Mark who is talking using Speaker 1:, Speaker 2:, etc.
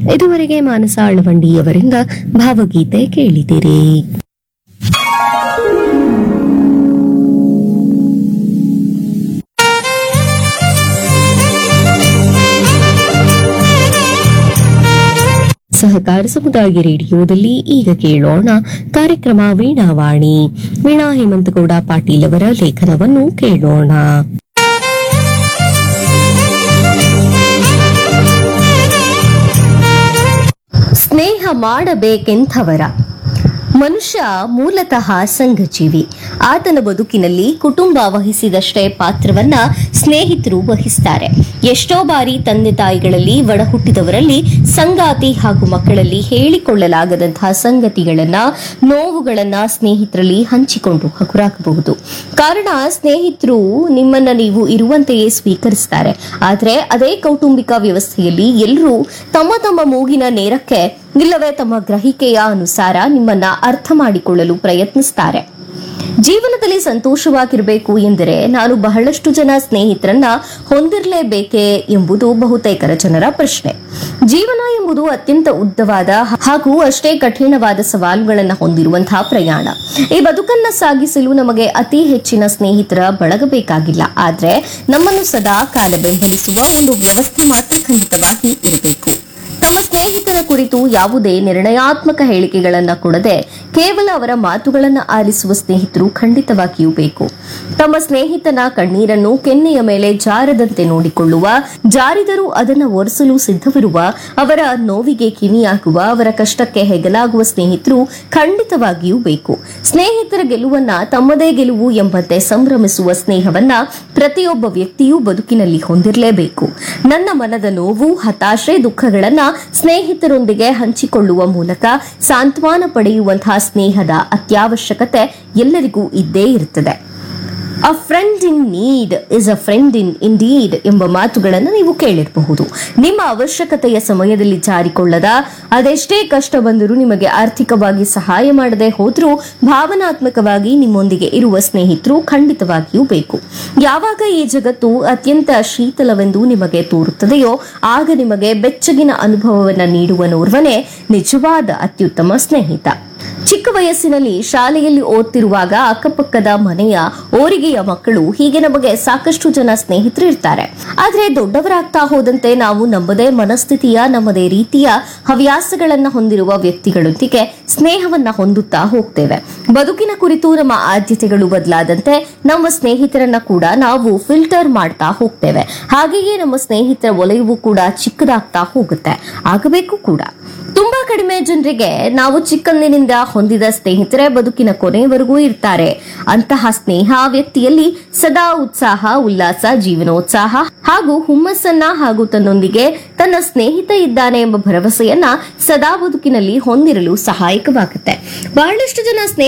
Speaker 1: ಇದುವರೆಗೆ ಮಾನಸ ಅಳವಂಡಿಯವರಿಂದ ಭಾವಗೀತೆ ಕೇಳಿದಿರಿ ಸಹಕಾರ ಸಮುದಾಯ ರೇಡಿಯೋದಲ್ಲಿ ಈಗ ಕೇಳೋಣ ಕಾರ್ಯಕ್ರಮ ವೀಣಾವಾಣಿ ವೀಣಾ ಹೇಮಂತಗೌಡ ಪಾಟೀಲ್ ಅವರ ಲೇಖನವನ್ನು ಕೇಳೋಣ ಸ್ನೇಹ ಮಾಡಬೇಕೆಂಥವರ ಮನುಷ್ಯ ಮೂಲತಃ ಸಂಘಜೀವಿ ಆತನ ಬದುಕಿನಲ್ಲಿ ಕುಟುಂಬ ವಹಿಸಿದಷ್ಟೇ ಪಾತ್ರವನ್ನ ಸ್ನೇಹಿತರು ವಹಿಸ್ತಾರೆ ಎಷ್ಟೋ ಬಾರಿ ತಂದೆ ತಾಯಿಗಳಲ್ಲಿ ಒಡ ಹುಟ್ಟಿದವರಲ್ಲಿ ಸಂಗಾತಿ ಹಾಗೂ ಮಕ್ಕಳಲ್ಲಿ ಹೇಳಿಕೊಳ್ಳಲಾಗದಂತಹ ಸಂಗತಿಗಳನ್ನ ನೋವುಗಳನ್ನ ಸ್ನೇಹಿತರಲ್ಲಿ ಹಂಚಿಕೊಂಡು ಹಗುರಾಕಬಹುದು ಕಾರಣ ಸ್ನೇಹಿತರು ನಿಮ್ಮನ್ನ ನೀವು ಇರುವಂತೆಯೇ ಸ್ವೀಕರಿಸ್ತಾರೆ ಆದ್ರೆ ಅದೇ ಕೌಟುಂಬಿಕ ವ್ಯವಸ್ಥೆಯಲ್ಲಿ ಎಲ್ಲರೂ ತಮ್ಮ ತಮ್ಮ ಮೂಗಿನ ನೇರಕ್ಕೆ ಇಲ್ಲವೇ ತಮ್ಮ ಗ್ರಹಿಕೆಯ ಅನುಸಾರ ನಿಮ್ಮನ್ನ ಅರ್ಥ ಮಾಡಿಕೊಳ್ಳಲು ಪ್ರಯತ್ನಿಸ್ತಾರೆ ಜೀವನದಲ್ಲಿ ಸಂತೋಷವಾಗಿರಬೇಕು ಎಂದರೆ ನಾನು ಬಹಳಷ್ಟು ಜನ ಸ್ನೇಹಿತರನ್ನ ಹೊಂದಿರಲೇಬೇಕೇ ಎಂಬುದು ಬಹುತೇಕರ ಜನರ ಪ್ರಶ್ನೆ ಜೀವನ ಎಂಬುದು ಅತ್ಯಂತ ಉದ್ದವಾದ ಹಾಗೂ ಅಷ್ಟೇ ಕಠಿಣವಾದ ಸವಾಲುಗಳನ್ನು ಹೊಂದಿರುವಂತಹ ಪ್ರಯಾಣ ಈ ಬದುಕನ್ನ ಸಾಗಿಸಲು ನಮಗೆ ಅತಿ ಹೆಚ್ಚಿನ ಸ್ನೇಹಿತರ ಬಳಗಬೇಕಾಗಿಲ್ಲ ಆದ್ರೆ ನಮ್ಮನ್ನು ಸದಾ ಕಾಲ ಬೆಂಬಲಿಸುವ ಒಂದು ವ್ಯವಸ್ಥೆ ಮಾತ್ರ ಖಂಡಿತವಾಗಿ ಇರಬೇಕು ತಮ್ಮ ಸ್ನೇಹಿತರ ಕುರಿತು ಯಾವುದೇ ನಿರ್ಣಯಾತ್ಮಕ ಹೇಳಿಕೆಗಳನ್ನ ಕೊಡದೆ ಕೇವಲ ಅವರ ಮಾತುಗಳನ್ನ ಆಲಿಸುವ ಸ್ನೇಹಿತರು ಖಂಡಿತವಾಗಿಯೂ ಬೇಕು ತಮ್ಮ ಸ್ನೇಹಿತನ ಕಣ್ಣೀರನ್ನು ಕೆನ್ನೆಯ ಮೇಲೆ ಜಾರದಂತೆ ನೋಡಿಕೊಳ್ಳುವ ಜಾರಿದರೂ ಅದನ್ನ ಒರೆಸಲು ಸಿದ್ಧವಿರುವ ಅವರ ನೋವಿಗೆ ಕಿವಿಯಾಗುವ ಅವರ ಕಷ್ಟಕ್ಕೆ ಹೆಗಲಾಗುವ ಸ್ನೇಹಿತರು ಖಂಡಿತವಾಗಿಯೂ ಬೇಕು ಸ್ನೇಹಿತರ ಗೆಲುವನ್ನ ತಮ್ಮದೇ ಗೆಲುವು ಎಂಬಂತೆ ಸಂಭ್ರಮಿಸುವ ಸ್ನೇಹವನ್ನ ಪ್ರತಿಯೊಬ್ಬ ವ್ಯಕ್ತಿಯೂ ಬದುಕಿನಲ್ಲಿ ಹೊಂದಿರಲೇಬೇಕು ನನ್ನ ಮನದ ನೋವು ಹತಾಶೆ ದುಃಖಗಳನ್ನ ಸ್ನೇಹಿತರೊಂದಿಗೆ ಹಂಚಿಕೊಳ್ಳುವ ಮೂಲಕ ಸಾಂತ್ವನ ಪಡೆಯುವಂತಹ ಸ್ನೇಹದ ಅತ್ಯವಶ್ಯಕತೆ ಎಲ್ಲರಿಗೂ ಇದ್ದೇ ಇರುತ್ತದೆ a friend in need is a friend indeed ಇಂಡೀಡ್ ಎಂಬ ಮಾತುಗಳನ್ನು ನೀವು ಕೇಳಿರಬಹುದು ನಿಮ್ಮ ಅವಶ್ಯಕತೆಯ ಸಮಯದಲ್ಲಿ ಜಾರಿಕೊಳ್ಳದ ಅದೆಷ್ಟೇ ಕಷ್ಟ ಬಂದರೂ ನಿಮಗೆ ಆರ್ಥಿಕವಾಗಿ ಸಹಾಯ ಮಾಡದೆ ಹೋದ್ರೂ ಭಾವನಾತ್ಮಕವಾಗಿ ನಿಮ್ಮೊಂದಿಗೆ ಇರುವ ಸ್ನೇಹಿತರು ಖಂಡಿತವಾಗಿಯೂ ಬೇಕು ಯಾವಾಗ ಈ ಜಗತ್ತು ಅತ್ಯಂತ ಶೀತಲವೆಂದು ನಿಮಗೆ ತೋರುತ್ತದೆಯೋ ಆಗ ನಿಮಗೆ ಬೆಚ್ಚಗಿನ ಅನುಭವವನ್ನು ನೀಡುವನೋರ್ವನೇ ನಿಜವಾದ ಅತ್ಯುತ್ತಮ ಸ್ನೇಹಿತ ಚಿಕ್ಕ ವಯಸ್ಸಿನಲ್ಲಿ ಶಾಲೆಯಲ್ಲಿ ಓದ್ತಿರುವಾಗ ಅಕ್ಕಪಕ್ಕದ ಮನೆಯ ಓರಿಗೆಯ ಮಕ್ಕಳು ಹೀಗೆ ನಮಗೆ ಸಾಕಷ್ಟು ಜನ ಸ್ನೇಹಿತರು ಇರ್ತಾರೆ ಆದ್ರೆ ದೊಡ್ಡವರಾಗ್ತಾ ಹೋದಂತೆ ನಾವು ನಮ್ಮದೇ ಮನಸ್ಥಿತಿಯ ನಮ್ಮದೇ ರೀತಿಯ ಹವ್ಯಾಸಗಳನ್ನ ಹೊಂದಿರುವ ವ್ಯಕ್ತಿಗಳೊಂದಿಗೆ ಸ್ನೇಹವನ್ನ ಹೊಂದುತ್ತಾ ಹೋಗ್ತೇವೆ ಬದುಕಿನ ಕುರಿತು ನಮ್ಮ ಆದ್ಯತೆಗಳು ಬದಲಾದಂತೆ ನಮ್ಮ ಸ್ನೇಹಿತರನ್ನ ಕೂಡ ನಾವು ಫಿಲ್ಟರ್ ಮಾಡ್ತಾ ಹೋಗ್ತೇವೆ ಹಾಗೆಯೇ ನಮ್ಮ ಸ್ನೇಹಿತರ ವಲಯವು ಕೂಡ ಚಿಕ್ಕದಾಗ್ತಾ ಹೋಗುತ್ತೆ ಆಗಬೇಕು ಕೂಡ ತುಂಬಾ ಕಡಿಮೆ ಜನರಿಗೆ ನಾವು ಚಿಕ್ಕಂದಿನಿಂದ ಹೊಂದಿದ ಸ್ನೇಹಿತರೆ ಬದುಕಿನ ಕೊನೆಯವರೆಗೂ ಇರ್ತಾರೆ ಅಂತಹ ಸ್ನೇಹ ಆ ವ್ಯಕ್ತಿಯಲ್ಲಿ ಸದಾ ಉತ್ಸಾಹ ಉಲ್ಲಾಸ ಜೀವನೋತ್ಸಾಹ ಹಾಗೂ ಹುಮ್ಮಸ್ಸನ್ನ ಹಾಗೂ ತನ್ನೊಂದಿಗೆ ತನ್ನ ಸ್ನೇಹಿತ ಇದ್ದಾನೆ ಎಂಬ ಭರವಸೆಯನ್ನ ಸದಾ ಬದುಕಿನಲ್ಲಿ ಹೊಂದಿರಲು ಸಹಾಯಕವಾಗುತ್ತೆ ಬಹಳಷ್ಟು ಜನ ಸ್ನೇಹ